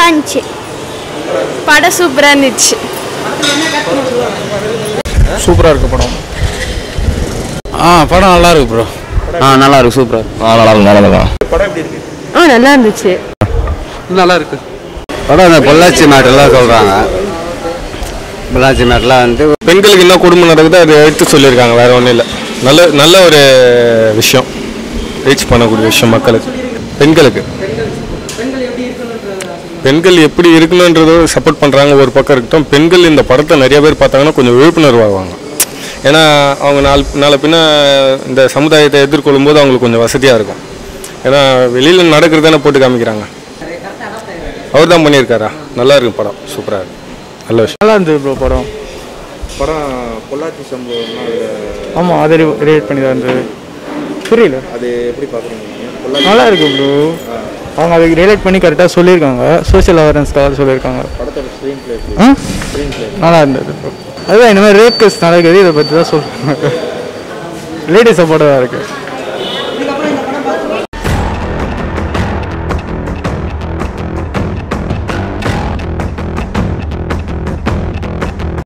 இருந்துச்சு படம் சூப்பராக இருந்துச்சு சூப்பராக இருக்கு படம் ஆ படம் நல்லா இருக்கு ப்ரோ ஆ நல்லா இருக்கு சூப்பராக ஆ நல்லா இருக்கு நல்லா இருக்கு படம் எப்படி இருக்கு ஆ நல்லா இருந்துச்சு நல்லா இருக்கு படம் இந்த பொள்ளாச்சி மேட்டர்லாம் சொல்கிறாங்க பொள்ளாச்சி மேட்டர்லாம் வந்து பெண்களுக்கு என்ன குடும்பம் நடக்குது அதை எடுத்து சொல்லியிருக்காங்க வேற ஒன்றும் இல்லை நல்ல நல்ல ஒரு விஷயம் ரீச் பண்ணக்கூடிய விஷயம் மக்களுக்கு பெண்களுக்கு பெண்கள் எப்படி இருக்கணுன்றதோ சப்போர்ட் பண்ணுறாங்க ஒரு பக்கம் இருக்கட்டும் பெண்கள் இந்த படத்தை நிறைய பேர் பார்த்தாங்கன்னா கொஞ்சம் விழிப்புணர்வு ஆவாங்க ஏன்னா அவங்க நாள் நாளை பின்ன இந்த சமுதாயத்தை எதிர்கொள்ளும் போது அவங்களுக்கு கொஞ்சம் வசதியாக இருக்கும் ஏன்னா வெளியில் நடக்கிறது தானே போட்டு காமிக்கிறாங்க அவர் தான் பண்ணியிருக்காரா நல்லா இருக்கு படம் சூப்பராக இருக்கு நல்ல விஷயம் நல்லா இருந்தது ப்ரோ படம் படம் பொள்ளாச்சி சம்பவம்னா அதில் ஆமாம் அதை ரிலேட் பண்ணி தான் இருந்தது புரியல அது எப்படி பார்க்குறீங்க நீங்கள் பொள்ளாச்சி நல்லா இருக்கு ப்ரோ அவங்க அதை ரிலேட் பண்ணி கரெக்டாக சொல்லியிருக்காங்க சோஷியல் அவேர்னஸ்க்காக சொல்லியிருக்காங்க படத்தோட ஸ்க்ரீன் பிளே ஆ ஸ்க்ரீன் பிளே நல்லா இருந்தது ப்ரோ அதுதான் இந்த மாதிரி ரேப் கேஸ் நடக்குது இதை பற்றி தான் சொல்கிறாங்க லேடிஸ் சப்போர்ட்டாக இருக்குது